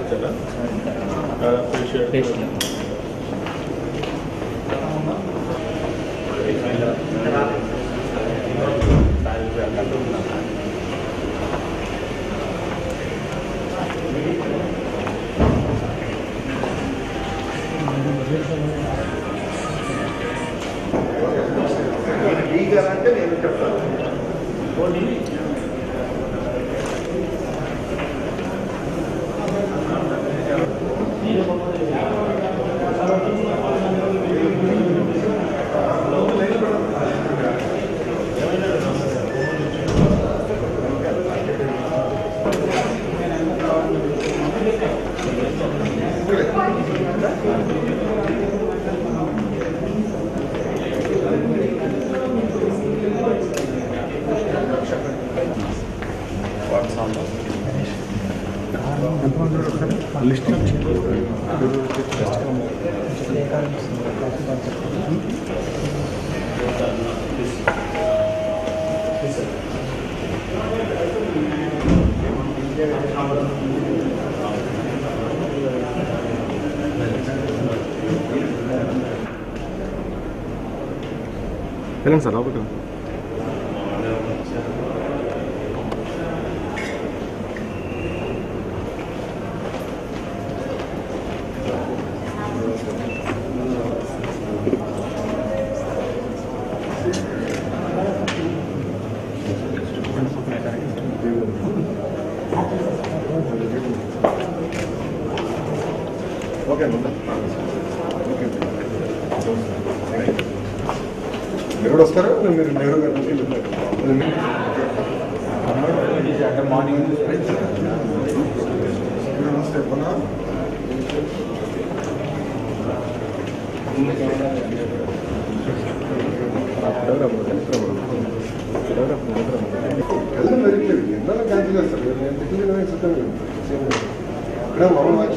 వచ్చారా అప్రిషియేట్ అంటే నేను చెప్తాను వెళ్ళండి సార్ లోపలికి ఓకే మీరు కూడా వస్తారా మీరు నేరుగా మార్నింగ్ నమస్తే పునః ಎಲ್ಲ ಮೆರಿಟ್ಲಿ ಎಲ್ಲ ಕ್ಯಾನ್ಸಲ್ ಸರ್ నేను సిద్ధంగా ఇక్కడ మమ్మ వాచ్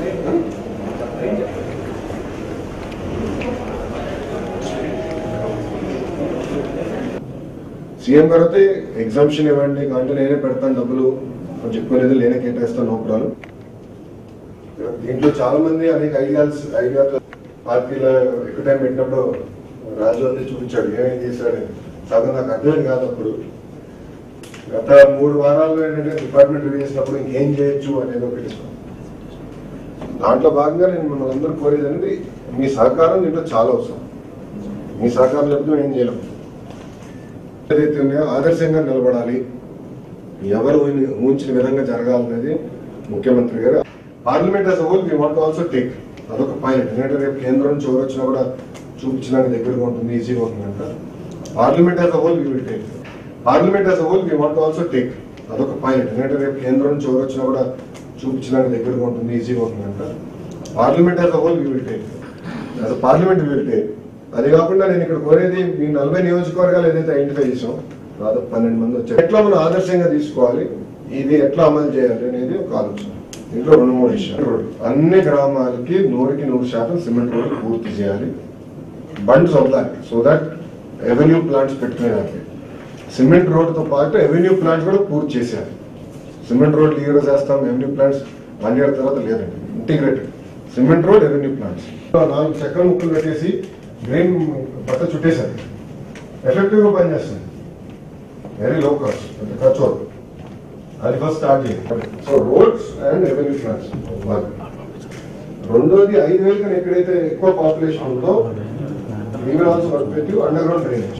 సీఎం గారు అయితే ఎగ్జామ్షన్ ఇవ్వండి అంటే నేనే పెడతాను డబ్బులు అని చెప్పుకునేది నేనే కేటాయిస్తాను నౌకరాలు దీంట్లో చాలా మంది అనేక ఐడియాస్ ఐడియాలు పార్టీలో ఎక్కువ టైం పెట్టినప్పుడు రాజు అన్ని చూపించాడు ఏమేం చేశాడు సగం నాకు అర్థం కాదు అప్పుడు గత మూడు వారాల్లో ఏంటంటే డిపార్ట్మెంట్ రివ్యూ చేసినప్పుడు ఇంకేం చేయొచ్చు అనేది ఒకటి దాంట్లో భాగంగా నేను మిమ్మల్ని అందరూ కోరేది అనేది మీ సహకారం దీంట్లో చాలా అవసరం మీ సహకారం లేకపోతే మేము ఏం చేయలేం ఏదైతే ఉన్నాయో ఆదర్శంగా నిలబడాలి ఎవరు ఊహిని- ఊహించిన విధంగా జరగాలనేది ముఖ్యమంత్రి గారు parliament as whole we want also take అదొక పైలట్ ఎందుకంటే రేపు కేంద్రం నుంచి ఎవరు వచ్చినా కూడా చూపించడానికి దగ్గరగా ఉంటుంది ఈజీగా ఉంటుందంట parliament as whole we will take parliament as whole we want also take అదొక పైలట్ ఎందుకంటే రేపు కేంద్రం నుంచి ఎవరు వచ్చినా కూడా చూపించడానికి దగ్గరగా ఉంటుంది ఈజీగా ఉంటుందంట parliament as whole we will take as parliament will take అది కాకుండా నేను ఇక్కడ కోరేది మీ నలభై నియోజకవర్గాలు ఏదైతే ఐడెంటిఫై చేసాం దాదాపు పన్నెండు మంది వచ్చారు ఎట్లా మనం ఆదర్శంగా తీసుకోవాలి ఇది ఎట్లా అమలు చేయాలి అనేది ఒక ఆలోచన దీంట్లో రెండు మూడు విషయాలు అన్ని గ్రామాలకి నూరుకి నూరు శాతం సిమెంట్ రోడ్ పూర్తి చేయాలి బండ్స్ వదలాలి సో దట్ రెవెన్యూ ప్లాంట్స్ పెట్టుకునేదానికి సిమెంట్ రోడ్ తో పాటు రెవెన్యూ ప్లాంట్స్ కూడా పూర్తి చేసేయాలి సిమెంట్ రోడ్ ఈ రోజు వేస్తాం రెవెన్యూ ప్లాంట్స్ వన్ ఇయర్ తర్వాత లేదండి integrated cement road revenue plants నాలుగు చక్ర ముక్కలు పెట్టేసి గ్రీన్ బట్ట చుట్టేశారు ఎఫెక్టివ్ గా పనిచేస్తుంది వెరీ లో కాస్ట్ అంటే ఖర్చు అవుతుంది అది ఫస్ట్ స్టార్ట్ చేయాలి so roads and revenue plants రెండోది ఐదు వేలు కన్నా ఎక్కడైతే ఎక్కువ పాపులేషన్ ఉందో ఈవెన్ ఆల్సో వర్క్ పెట్టి అండర్ గ్రౌండ్ డ్రైనేజ్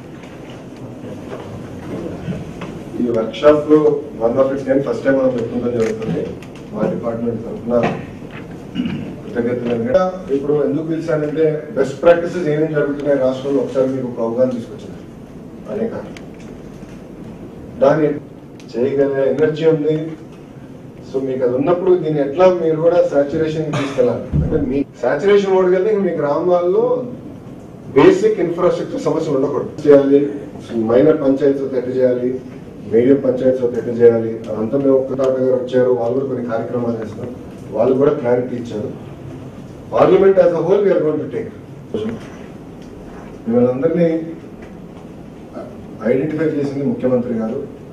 ఈ వర్క్ షాప్ లో వన్ ఆఫ్ ఇట్స్ నేను ఫస్ట్ టైం మనం పెట్టుకుంటాం జరుగుతుంది మా డిపార్ట్మెంట్ తరఫున కృతజ్ఞతలు ఎందుకంటే ఇప్పుడు ఎందుకు పిలిచానంటే బెస్ట్ ప్రాక్టీసెస్ ఏమేమి జరుగుతున్నాయి రాష్ట్రంలో ఒకసారి మీకు ఒక అవగాహన తీసుకొచ్చింది అనేక దాన్ని చేయగలిగే ఎనర్జీ ఉంది సో మీకు అది ఉన్నప్పుడు దీన్ని ఎట్లా మీరు కూడా సాచురేషన్ తీసుకెళ్ళాలి అంటే మీ సాచురేషన్ మోడ్ వెళ్తే మీ గ్రామాల్లో బేసిక్ ఇన్ఫ్రాస్ట్రక్చర్ సమస్యలు ఉండకూడదు చేయాలి మైనర్ పంచాయతీతో ఎట్టు చేయాలి మీడియం పంచాయతీతో ఎట్టు చేయాలి అదంతా మేము ఒక్క తాత గారు వచ్చారు వాళ్ళు కూడా కొన్ని కార్యక్రమాలు చేస్తారు వాళ్ళు కూడా క్లారిటీ ఇచ్చారు parliament as a whole we are going to take మిమ్మల్ని అందరినీ ఐడెంటిఫై చేసింది ముఖ్యమంత్రి గారు